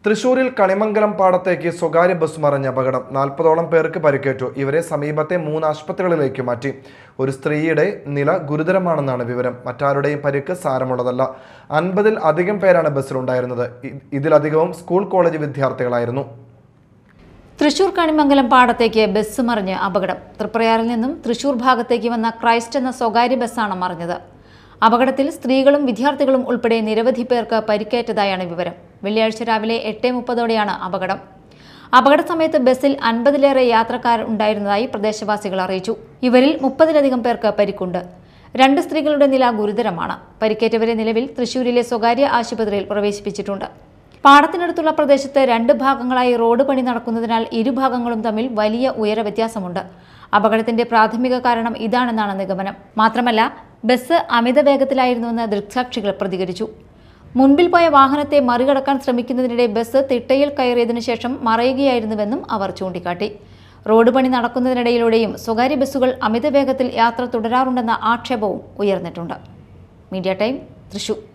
തൃശൂരിൽ കണിമംഗലം പാടത്തേക്ക് സ്വകാര്യ ബസ് മറിഞ്ഞ അപകടം നാൽപ്പതോളം പേർക്ക് പരിക്കേറ്റു ഇവരെ സമീപത്തെ മൂന്ന് ആശുപത്രികളിലേക്ക് മാറ്റി ഒരു സ്ത്രീയുടെ നില ഗുരുതരമാണെന്നാണ് വിവരം മറ്റാരുടെയും പരിക്ക് സാരമുള്ളതല്ല അൻപതിൽ അധികം പേരാണ് ബസ്സിലുണ്ടായിരുന്നത് ഇ- ഇതിലധികവും സ്കൂൾ കോളേജ് വിദ്യാർത്ഥികളായിരുന്നു തൃശൂർ കണിമംഗലം പാടത്തേക്ക് ബസ് മറിഞ്ഞ് അപകടം തൃപ്രയാറിൽ നിന്നും തൃശൂർ ഭാഗത്തേക്ക് വന്ന ക്രൈസ്റ്റ് എന്ന സ്വകാര്യ ബസ്സാണ് മറിഞ്ഞത് അപകടത്തിൽ സ്ത്രീകളും വിദ്യാർത്ഥികളും ഉൾപ്പെടെ നിരവധി പേർക്ക് പരിക്കേറ്റതായാണ് വിവരം വെള്ളിയാഴ്ച രാവിലെ എട്ട് മുപ്പതോടെയാണ് അപകടം അപകട സമയത്ത് ബസ്സിൽ അൻപതിലേറെ യാത്രക്കാർ ഉണ്ടായിരുന്നതായി പ്രദേശവാസികൾ അറിയിച്ചു ഇവരിൽ മുപ്പതിലധികം പേർക്ക് പരിക്കുണ്ട് രണ്ട് സ്ത്രീകളുടെ നില ഗുരുതരമാണ് പരിക്കേറ്റവരെ നിലവിൽ തൃശൂരിലെ സ്വകാര്യ ആശുപത്രിയിൽ പ്രവേശിപ്പിച്ചിട്ടുണ്ട് പാടത്തിനടുത്തുള്ള പ്രദേശത്ത് രണ്ട് ഭാഗങ്ങളായി റോഡ് പണി നടക്കുന്നതിനാൽ ഇരുഭാഗങ്ങളും തമ്മിൽ വലിയ ഉയര വ്യത്യാസമുണ്ട് അപകടത്തിന്റെ പ്രാഥമിക കാരണം ഇതാണെന്നാണ് നിഗമനം മാത്രമല്ല ബസ് അമിത വേഗത്തിലായിരുന്നുവെന്ന് ദൃക്സാക്ഷികൾ പ്രതികരിച്ചു മുൻപിൽ പോയ വാഹനത്തെ മറികടക്കാൻ ശ്രമിക്കുന്നതിനിടെ ബസ് തിട്ടയിൽ കയറിയതിനു ശേഷം മറയുകയായിരുന്നുവെന്നും അവർ ചൂണ്ടിക്കാട്ടി റോഡ് പണി നടക്കുന്നതിനിടയിലൂടെയും സ്വകാര്യ ബസ്സുകൾ അമിത വേഗത്തിൽ യാത്ര തുടരാറുണ്ടെന്ന ആക്ഷേപവും ഉയർന്നിട്ടുണ്ട് മീഡിയ ടൈം തൃശൂർ